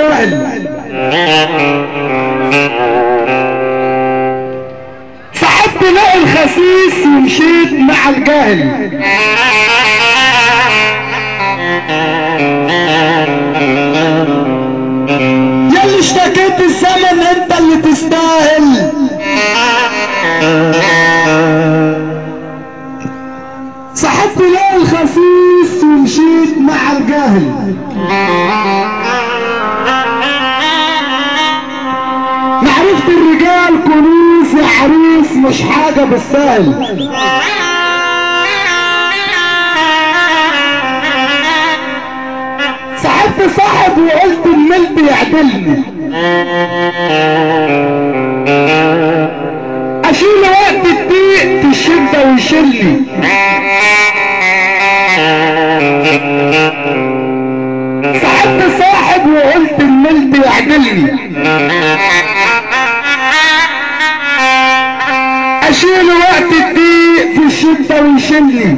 تستاهل صاحبت لاقي الخسيس ومشيت مع الجاهل يلي اشتكيت الزمن انت اللي تستاهل صاحبت لاقي الخسيس ومشيت مع الجاهل معرفة الرجال كنوز يا عريس مش حاجة بالسهل صاحبت صاحب وقلت المل بيعدلني اشيل وقت الضيق في الشدة ويشيلني صاحبت صاحب وقلت المل بيعدلني اشيل وقت الضيق في الشدة ويشيلني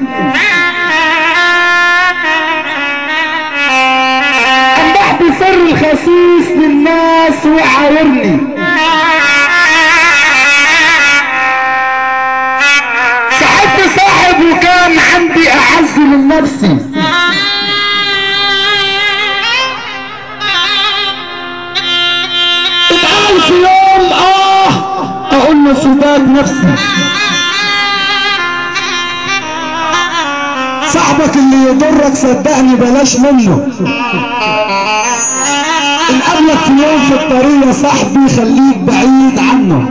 امدح بسر الخسيس للناس ويعاورني صاحبت صاحب وكان عندي اعز من نفسي اتقال في يوم اه اقول له فداك نفسي صاحبك اللي يضرك صدقني بلاش منه ان قابلك في يوم في الطريق يا صاحبي خليك بعيد عنه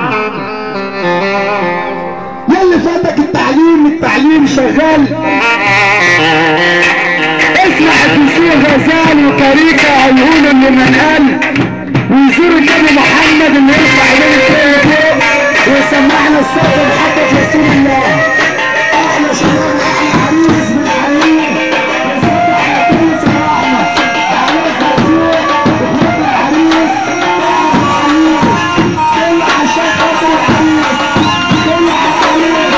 يلي فاتك التعليم التعليم شغال اسمع الدكتور غزال وكاريكا هيقولوا لمن قال ويزور النبي محمد اللي يرفع ايديه فوق فوق ويسمعنا الصوت محبة رسول الله احلى شباب احلى عريس من العريس وفتح يا كنيسة يا احمد عريس مرفوع وخد العريس العريس كل عشان خاطر العريس كل عريس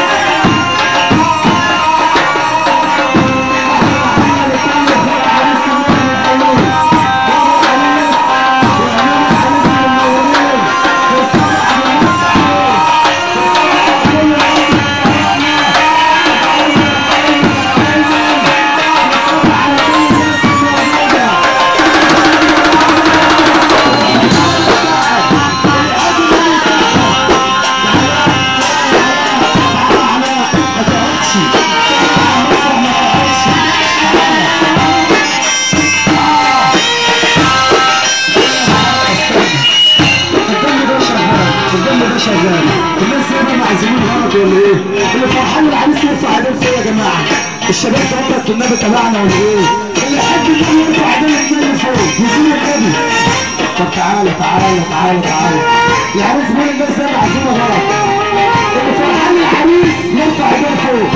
الدم ده شغال الدم ده شغال الناس هنا معزومين غلط ولا ايه اللي فرحان العريس يرفع ايديه فوق يا جماعه الشباب تقدر النبي تبعنا ولا ايه اللي يحب النبي يرفع ايديه الاثنين فوق يزيد النبي طب تعالى تعالى تعالى تعالى العريس بيقول الناس ده معزومه غلط اللي فرحان العريس يرفع ايديه فوق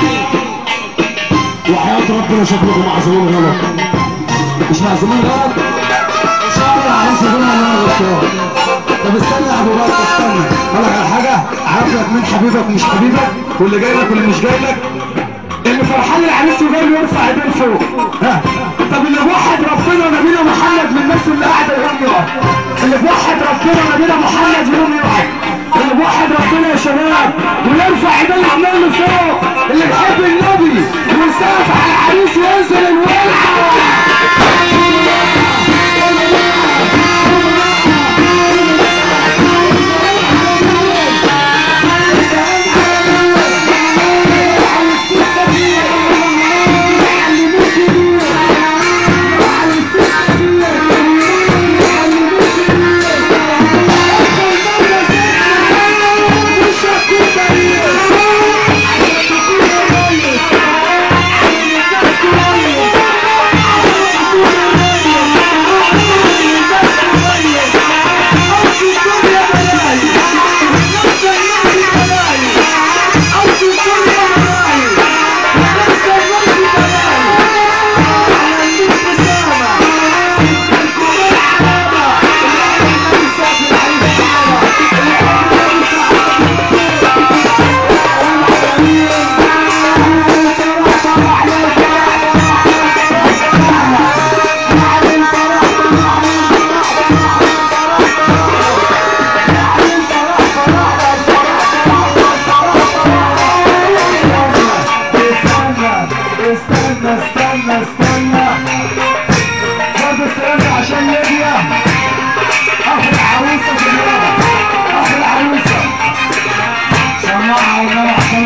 وحياة ربنا شكلكم معزومين غلط مش معزومين غلط ان شاء الله العريس يقول انا غلطان طب استنى يا ابو بكر استنى اقول لك على حاجه عارف لك مين حبيبك ومش حبيبك واللي جاي لك واللي مش جاي لك اللي فرحان العريس وجاي له يرفع ايديه فوق ها طب اللي بوحد ربنا ونبينا محمد من الناس اللي قاعده يقوم يقف اللي بوحد ربنا ونبينا محمد يقوم يقف اللي بوحد ربنا يا شباب ويرفع ايديه الاثنين لفوق اللي بيحب النبي ويسقف على العريس وينزل الولعه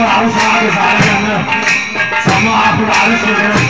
والعروسه قاعده زعلانه سماعه في العريس والجنازه